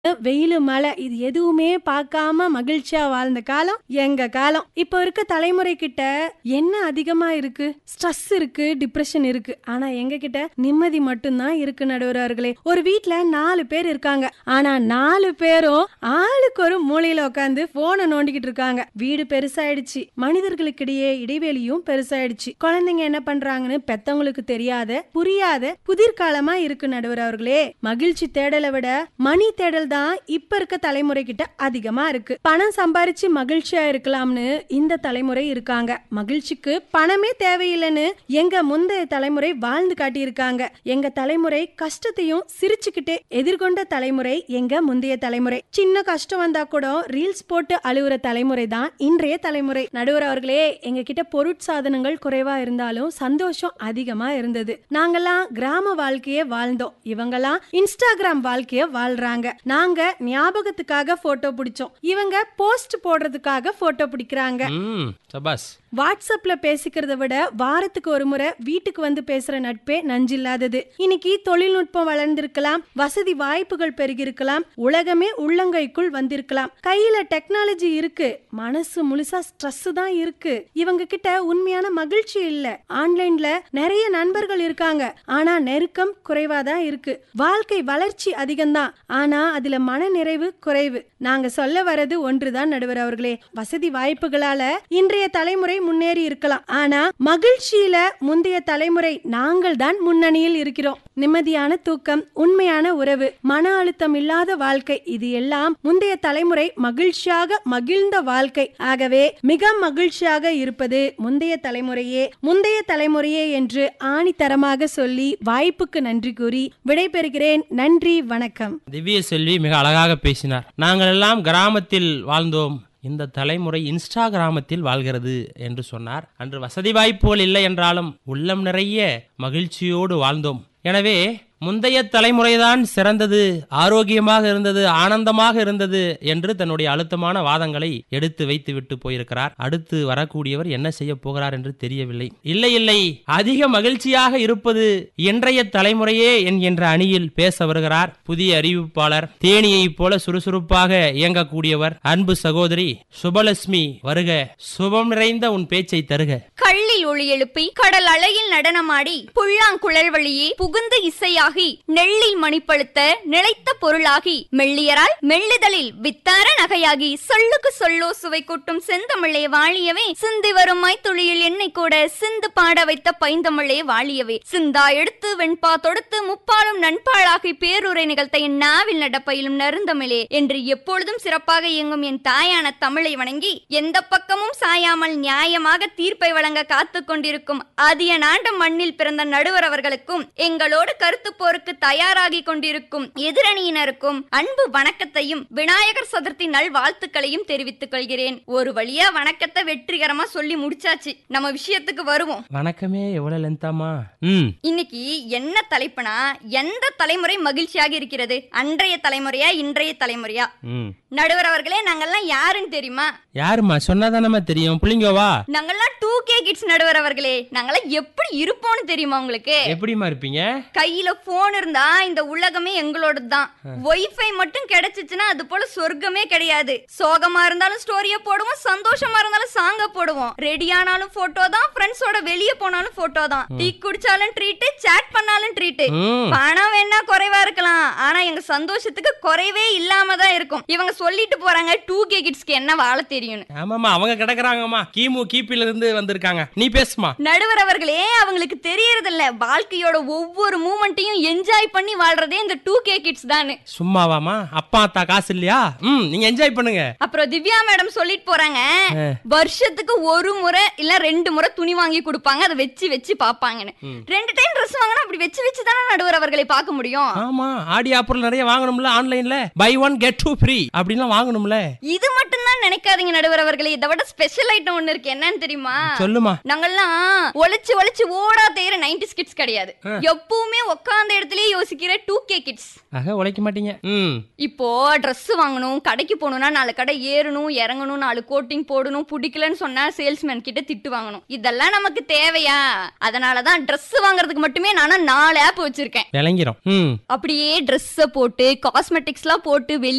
வெயிலு மழை இது எதுவுமே பார்க்காம மகிழ்ச்சியா வாழ்ந்த காலம் எங்க காலம் இப்போ இருக்க தலைமுறை கிட்ட என்ன அதிகமா இருக்கு ஸ்ட்ரெஸ் இருக்கு டிப்ரெஷன் இருக்கு ஆனா எங்க கிட்ட நிம்மதி மட்டும்தான் இருக்கு நடுவர்களே ஒரு வீட்ல நாலு பேர் இருக்காங்க ஆனா நாலு பேரும் ஆளுக்கு ஒரு மூலையில உட்காந்து போனை நோண்டிக்கிட்டு இருக்காங்க வீடு பெருசாயிடுச்சு மனிதர்களுக்கிடையே இடைவெளியும் பெருசாயிடுச்சு குழந்தைங்க என்ன பண்றாங்கன்னு பெத்தவங்களுக்கு தெரியாத புரியாத புதிர்காலமா இருக்கு நடுவர் அவர்களே மகிழ்ச்சி தேடலை விட மணி தேடல் தான் இப்ப இருக்க தலைமுறை கிட்ட அதிகமா இருக்கு பணம் சம்பாரிச்சு மகிழ்ச்சியா இருக்கலாம்னு இந்த தலைமுறை இருக்காங்க மகிழ்ச்சிக்கு பணமே தேவையில்லைன்னு எங்க முந்தைய தலைமுறை வாழ்ந்து காட்டியிருக்காங்க எங்க தலைமுறை கஷ்டத்தையும் சிரிச்சுக்கிட்டே எதிர்கொண்ட தலைமுறை எங்க முந்தைய தலைமுறை சின்ன கஷ்டம் வந்தா கூட ரீல்ஸ் போட்டு அழுகுற தலைமுறை தான் இன்றைய தலைமுறை நடுவர் அவர்களே எங்க கிட்ட பொருட்சாதனங்கள் குறைவா இருந்தாலும் சந்தோஷம் அதிகமா இருந்தது நாங்கெல்லாம் கிராம வாழ்க்கையே வாழ்ந்தோம் இவங்கெல்லாம் இன்ஸ்டாகிராம் வாழ்க்கைய வாழ்றாங்க நாங்க ஞாபகத்துக்காக போட்டோ பிடிச்சோம் இவங்க போஸ்ட் போடுறதுக்காக போட்டோ பிடிக்கிறாங்க ம் சபாஸ் வாட்ஸ்அப்ல பேசிக்கிறத விட வாரத்துக்கு ஒரு முறை வீட்டுக்கு வந்து பேசுற நட்பே நஞ்சில்லாதது இன்னைக்கு தொழில்நுட்பம் வளர்ந்திருக்கலாம் வசதி வாய்ப்புகள் பெருகிருக்கலாம் உலகமே உள்ளங்கைக்குள் வந்திருக்கலாம் கையில டெக்னாலஜி இருக்கு மனசு முழுசா ஸ்ட்ரெஸ் தான் இருக்கு இவங்க கிட்ட உண்மையான மகிழ்ச்சி இல்ல ஆன்லைன்ல நிறைய நண்பர்கள் இருக்காங்க ஆனா நெருக்கம் குறைவா தான் இருக்கு வாழ்க்கை வளர்ச்சி அதிகம்தான் ஆனா அதுல மன நிறைவு குறைவு நாங்க சொல்ல வர்றது ஒன்றுதான் நடுவர் அவர்களே வசதி வாய்ப்புகளால இன்றைய தலைமுறை முன்னேறி இருக்கலாம் ஆனா மகிழ்ச்சியில முந்தைய தலைமுறை நாங்கள் தான் முன்னணியில் இருக்கிறோம் நிம்மதியான தூக்கம் உண்மையான உறவு மன அழுத்தம் இல்லாத வாழ்க்கை இது எல்லாம் முந்தைய தலைமுறை மகிழ்ச்சியாக மகிழ்ந்த வாழ்க்கை ஆகவே மிக மகிழ்ச்சியாக இருப்பது முந்தைய தலைமுறையே முந்தைய தலைமுறையே என்று ஆணித்தரமாக சொல்லி வாய்ப்புக்கு நன்றி கூறி விடைபெறுகிறேன் நன்றி வணக்கம் திவ்ய செல்வி மிக அழகாக பேசினார் நாங்கள் எல்லாம் கிராமத்தில் வாழ்ந்தோம் இந்த தலைமுறை இன்ஸ்டாகிராமத்தில் வாழ்கிறது என்று சொன்னார் அன்று வசதி வாய்ப்புகள் இல்லை என்றாலும் உள்ளம் நிறைய மகிழ்ச்சியோடு வாழ்ந்தோம் எனவே முந்தைய தலைமுறைதான் சிறந்தது ஆரோக்கியமாக இருந்தது ஆனந்தமாக இருந்தது என்று தன்னுடைய அழுத்தமான வாதங்களை எடுத்து வைத்து விட்டு போயிருக்கிறார் அடுத்து வரக்கூடியவர் என்ன செய்ய போகிறார் என்று தெரியவில்லை இல்லை இல்லை அதிக மகிழ்ச்சியாக இருப்பது இன்றைய தலைமுறையே என்கின்ற அணியில் பேச வருகிறார் புதிய அறிவிப்பாளர் தேனியைப் போல சுறுசுறுப்பாக இயங்கக்கூடியவர் அன்பு சகோதரி சுபலட்சுமி வருக சுபம் நிறைந்த உன் பேச்சை தருக கள்ளில் ஒளி எழுப்பி கடல் அலையில் நடனமாடி புல்லாங்குழல் வழியே புகுந்து இசையாகி நெல்லில் மணிப்பழுத்த நிலைத்த பொருளாகி மெல்லியரால் மெல்லுதலில் வித்தார நகையாகி சொல்லுக்கு சொல்லோ சுவை கூட்டும் செந்தமிழே வாழியவே சிந்தி வரும் மைத்துளியில் என்னை கூட சிந்து பாட வைத்த பைந்தமிழே வாழியவே சிந்தா எடுத்து வெண்பா தொடுத்து முப்பாலும் நண்பாளாகி பேருரை நிகழ்த்த என் நாவில் நடப்பையிலும் நருந்தமிழே என்று எப்பொழுதும் சிறப்பாக இயங்கும் என் தாயான தமிழை வணங்கி எந்த பக்கமும் சாயாமல் நியாயமாக தீர்ப்பை வழங்க காத்துக் கொண்டிருக்கும் அதிய நாண்ட மண்ணில் பிறந்த நடுவர் அவர்களுக்கும் எங்களோடு கருத்து போருக்கு தயாராகி கொண்டிருக்கும் எதிரணியினருக்கும் அன்பு வணக்கத்தையும் விநாயகர் சதுர்த்தி நல் வாழ்த்துக்களையும் தெரிவித்துக் கொள்கிறேன் ஒரு வழியா வணக்கத்தை வெற்றிகரமா சொல்லி முடிச்சாச்சு நம்ம விஷயத்துக்கு வருவோம் வணக்கமே எவ்வளவு லென்த்தாமா ம் இன்னைக்கு என்ன தலைப்புனா எந்த தலைமுறை மகிழ்ச்சியாக இருக்கிறது அன்றைய தலைமுறையா இன்றைய தலைமுறையா ம் நடுவர் அவர்களே நாங்கெல்லாம் யாருன்னு தெரியுமா யாருமா சொன்னாதானமா தெரியும் புள்ளிங்கோவா நாங்கெல்லாம் டூ கே கிட்ஸ் நடுவர் அவர்களே நாங்கெல்லாம் எப்படி இருப்போம்னு தெரியுமா உங்களுக்கு எப்படிமா இருப்பீங்க கையில போன் இருந்தா இந்த உலகமே எங்களோடது தான் ஒய்ஃபை மட்டும் கிடைச்சிச்சுன்னா அது போல சொர்க்கமே கிடையாது சோகமா இருந்தாலும் ஸ்டோரிய போடுவோம் சந்தோஷமா இருந்தாலும் சாங்க போடுவோம் ரெடி ஆனாலும் போட்டோ தான் ஃப்ரெண்ட்ஸோட வெளிய போனாலும் போட்டோ தான் டீ குடிச்சாலும் ட்ரீட் சேட் பண்ணாலும் ட்ரீட் ம் பணம் வேணா குறைவா இருக்கலாம் ஆனா எங்க சந்தோஷத்துக்கு குறைவே இல்லாம தான் இருக்கும் இவங்க சொல்லிட்டு போறாங்க டூ கே கிட்ஸ்க்கு என்ன வாழ தெரியும்னு ஆமாமா அவங்க கிடக்குறாங்கம்மா கிமு கிபில இருந்து வந்திருக்காங்க நீ பேசுமா நடுவர் அவர்களே அவங்களுக்கு தெரியறதில்ல வாழ்க்கையோட ஒவ்வொரு மூமெண்ட்டையும் என்ஜாய் பண்ணி வாழ்றதே இந்த டூ கே கிட்ஸ் தானு சும்மாவாமா அப்பா அத்தா காசு இல்லையா ம் நீங்க என்ஜாய் பண்ணுங்க அப்புறம் திவ்யா மேடம் சொல்லிட்டு போறாங்க வருஷத்துக்கு ஒரு முறை இல்ல ரெண்டு முறை துணி வாங்கி கொடுப்பாங்க அதை வச்சு வச்சு பாப்பாங்கன்னு ரெண்டு டைம் ட்ரெஸ் வாங்கினா அப்படி வச்சு வச்சு தானே நடுவர் அவர்களை பார்க்க முடியும் ஆமா ஆடி ஆப்பர் நிறைய வாங்கணும்ல ஆன்லைன்ல buy one get two free அப்படின்லாம் வாங்கணும்ல இது மட்டும் தான் நினைக்காதீங்க நடுவர் அவர்களே இதை விட ஸ்பெஷல் ஐட்டம் ஒண்ணு இருக்கு என்னன்னு தெரியுமா சொல்லுமா நாங்கெல்லாம் ஒளிச்சு ஒளிச்சு ஓடா தேயிற நைன்டி கிட்ஸ் கிடையாது எப்பவுமே உட்கார்ந்த இடத்துலயே யோசிக்கிற டூ கே கிட்ஸ் ஆக உழைக்க மாட்டீங்க ம் இப்போ Dress வாங்கணும் கடைக்கு போகணும்னா நாலு கடை ஏறணும் இறங்கணும் நாலு கோட்டிங் போடணும் பிடிக்கலன்னு சொன்னா சேல்ஸ்மேன் கிட்ட திட்டு வாங்கணும் இதெல்லாம் நமக்கு தேவையா அதனாலதான் Dress வாங்குறதுக்கு மட்டுமே நானும் நாலு ஆப் வச்சிருக்கேன் விளங்கிறோம் ம் அப்படியே Dress-அ போட்டு காஸ்மெட்டிக்ஸ்லாம் போட்டு வெளிய